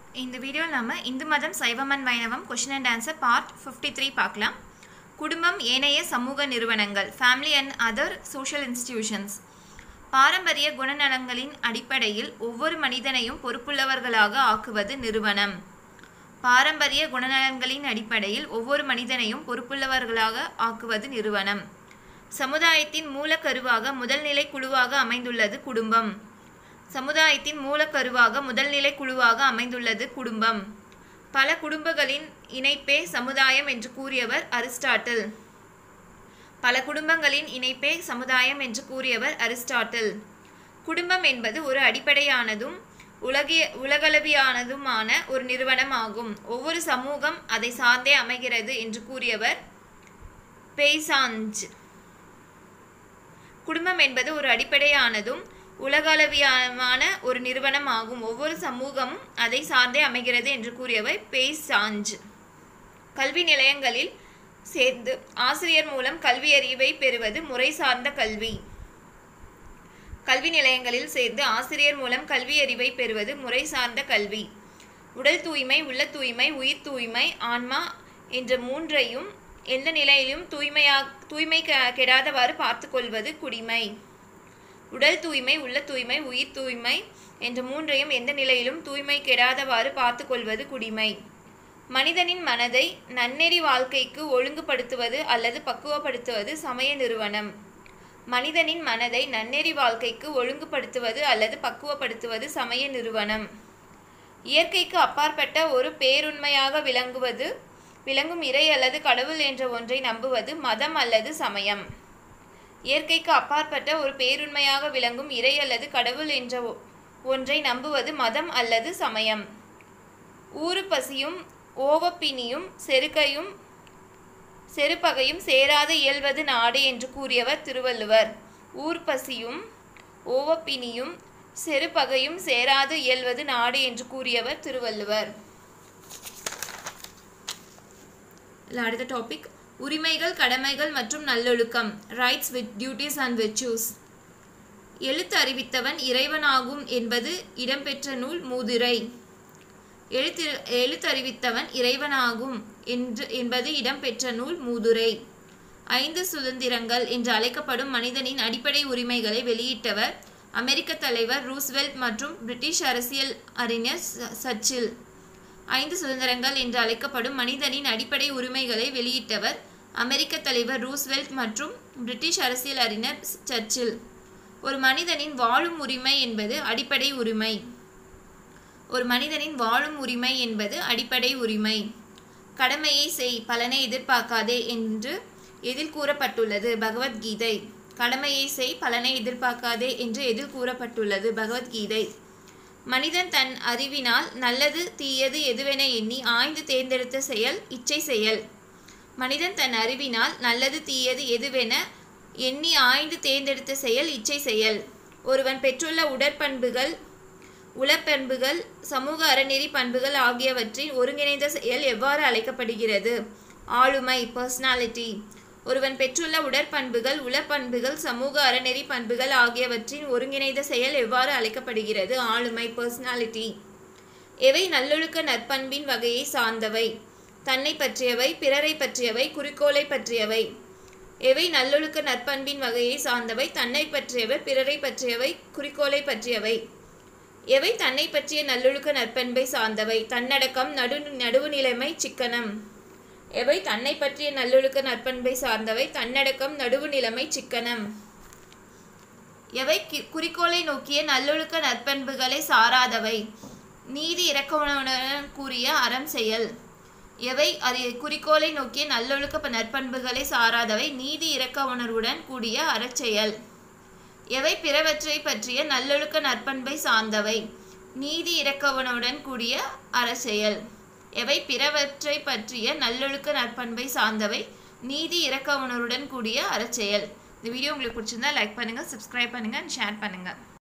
இந்த வீடியோவில் நம்ம இந்து மதம் சைவம் அண்ட் வைணவம் question and answer part fifty three பார்க்கலாம் குடும்பம் ஏனைய சமூக நிறுவனங்கள் family and other social institutions பாரம்பரிய குணநலங்களின் அடிப்படையில் ஒவ்வொரு மனிதனையும் பொறுப்புள்ளவர்களாக ஆக்குவது நிறுவனம் பாரம்பரிய குணநலன்களின் அடிப்படையில் ஒவ்வொரு மனிதனையும் பொறுப்புள்ளவர்களாக ஆக்குவது நிறுவனம் சமுதாயத்தின் மூலக்கருவாக முதல்நிலை குழுவாக அமைந்துள்ளது குடும்பம் சமுதாயத்தின் மூலக்கருவாக முதல்நிலை குழுவாக அமைந்துள்ளது குடும்பம் பல குடும்பங்களின் இணைப்பே சமுதாயம் என்று கூறியவர் அரிஸ்டாட்டில் பல குடும்பங்களின் இணைப்பே சமுதாயம் என்று கூறியவர் அரிஸ்டாட்டில் குடும்பம் என்பது ஒரு அடிப்படையானதும் உலகிய உலகளவியானதுமான ஒரு நிறுவனம் ஆகும் ஒவ்வொரு சமூகம் அதை சார்ந்தே அமைகிறது என்று கூறியவர் பெய்சாஞ்ச் குடும்பம் என்பது ஒரு அடிப்படையானதும் உலகளவியமான ஒரு நிறுவனம் ஆகும் ஒவ்வொரு சமூகமும் அதை சார்ந்தே அமைகிறது என்று கூறியவர் பெய்சாஞ்ச் கல்வி நிலையங்களில் சேர்ந்து ஆசிரியர் மூலம் கல்வி அறிவை பெறுவது முறை சார்ந்த கல்வி கல்வி நிலையங்களில் சேர்ந்து ஆசிரியர் மூலம் கல்வி அறிவை பெறுவது முறை சார்ந்த கல்வி உடல் தூய்மை உள்ள தூய்மை உயிர் தூய்மை ஆன்மா என்ற மூன்றையும் எந்த நிலையிலும் தூய்மையா தூய்மை கெடாதவாறு பார்த்து கொள்வது குடிமை உடல் தூய்மை உள்ள தூய்மை உயிர் தூய்மை என்ற மூன்றையும் எந்த நிலையிலும் தூய்மை கெடாதவாறு பார்த்து கொள்வது குடிமை மனிதனின் மனதை நன்னெறி வாழ்க்கைக்கு ஒழுங்குபடுத்துவது அல்லது பக்குவப்படுத்துவது சமய நிறுவனம் மனிதனின் மனதை நன்னெறி வாழ்க்கைக்கு ஒழுங்குபடுத்துவது அல்லது பக்குவப்படுத்துவது சமய நிறுவனம் இயற்கைக்கு அப்பாற்பட்ட ஒரு பேருண்மையாக விளங்குவது விளங்கும் இறை அல்லது கடவுள் என்ற ஒன்றை நம்புவது மதம் அல்லது சமயம் இயற்கைக்கு அப்பாற்பட்ட ஒரு பேருண்மையாக விளங்கும் இறை அல்லது கடவுள் என்ற ஒன்றை நம்புவது மதம் அல்லது சமயம் ஊறு பசியும் ஓவப்பினியும் செருக்கையும் செருப்பகையும் சேராது இயல்வது நாடு என்று கூறியவர் திருவள்ளுவர் ஊர்பசியும் ஓவப்பினியும் செருப்பகையும் சேராது இயல்வது நாடு என்று கூறியவர் திருவள்ளுவர் அடுத்த டாபிக் உரிமைகள் கடமைகள் மற்றும் நல்லொழுக்கம் rights with duties and virtues எழுத்து அறிவித்தவன் இறைவனாகும் என்பது இடம்பெற்ற நூல் மூதுரை எழுத்து எழுத்தறிவித்தவன் இறைவனாகும் என்று என்பது இடம்பெற்ற நூல் மூதுரை ஐந்து சுதந்திரங்கள் என்று அழைக்கப்படும் மனிதனின் அடிப்படை உரிமைகளை வெளியிட்டவர் அமெரிக்க தலைவர் ரூஸ்வெல்ட் மற்றும் பிரிட்டிஷ் அரசியல் அறிஞர் சர்ச்சில் ஐந்து சுதந்திரங்கள் என்று அழைக்கப்படும் மனிதனின் அடிப்படை உரிமைகளை வெளியிட்டவர் அமெரிக்க தலைவர் ரூஸ்வெல்ட் மற்றும் பிரிட்டிஷ் அரசியல் அறிஞர் சர்ச்சில் ஒரு மனிதனின் வாழும் உரிமை என்பது அடிப்படை உரிமை ஒரு மனிதனின் வாழும் உரிமை என்பது அடிப்படை உரிமை கடமையை செய் பலனை எதிர்பார்க்காதே என்று எதில் கூறப்பட்டுள்ளது பகவத்கீதை கடமையை செய் பலனை எதிர்பார்க்காதே என்று எதில் கூறப்பட்டுள்ளது பகவத்கீதை மனிதன் தன் அறிவினால் நல்லது தீயது எதுவென எண்ணி ஆய்ந்து தேர்ந்தெடுத்த செயல் இச்சை செயல் மனிதன் தன் அறிவினால் நல்லது தீயது எதுவென எண்ணி ஆய்ந்து தேர்ந்தெடுத்த செயல் இச்சை செயல் ஒருவன் பெற்றுள்ள உடற்பண்புகள் உளப்பண்புகள் சமூக அறநெறி பண்புகள் ஆகியவற்றின் ஒருங்கிணைந்த செயல் எவ்வாறு அழைக்கப்படுகிறது ஆளுமை பர்சனாலிட்டி ஒருவன் பெற்றுள்ள உடற்பண்புகள் உளப்பண்புகள் சமூக அறநெறி பண்புகள் ஆகியவற்றின் ஒருங்கிணைந்த செயல் எவ்வாறு அழைக்கப்படுகிறது ஆளுமை பர்சனாலிட்டி எவை நல்லொழுக்க நற்பண்பின் வகையை சார்ந்தவை தன்னை பற்றியவை பிறரை பற்றியவை குறிக்கோளை பற்றியவை எவை நல்லொழுக்க நற்பண்பின் வகையை சார்ந்தவை தன்னை பற்றியவை பிறரை பற்றியவை குறிக்கோளை பற்றியவை எவை தன்னை பற்றிய நல்லொழுக்க நற்பண்பை சார்ந்தவை தன்னடக்கம் நடு நடுவு நிலைமை சிக்கனம் எவை தன்னை பற்றிய நல்லொழுக்க நற்பண்பை சார்ந்தவை தன்னடக்கம் நடுவு நிலைமை சிக்கனம் எவை குறிக்கோளை நோக்கிய நல்லொழுக்க நற்பண்புகளை சாராதவை நீதி இறக்கவுடன் கூறிய அறம் செயல் எவை அது குறிக்கோளை நோக்கிய நல்லொழுக்க நற்பண்புகளை சாராதவை நீதி இறக்க உணர்வுடன் கூடிய அறச்செயல் எவை பிறவற்றை பற்றிய நல்லொழுக்க நற்பண்பை சார்ந்தவை நீதி இறக்கவனுடன் கூடிய அரசியல் எவை பிறவற்றை பற்றிய நல்லொழுக்க நற்பண்பை சார்ந்தவை நீதி இறக்க உணர்வுடன் கூடிய அறச்செயல் இந்த வீடியோ உங்களுக்கு பிடிச்சிருந்தா லைக் பண்ணுங்கள் சப்ஸ்கிரைப் பண்ணுங்கள் அண்ட் ஷேர் பண்ணுங்கள்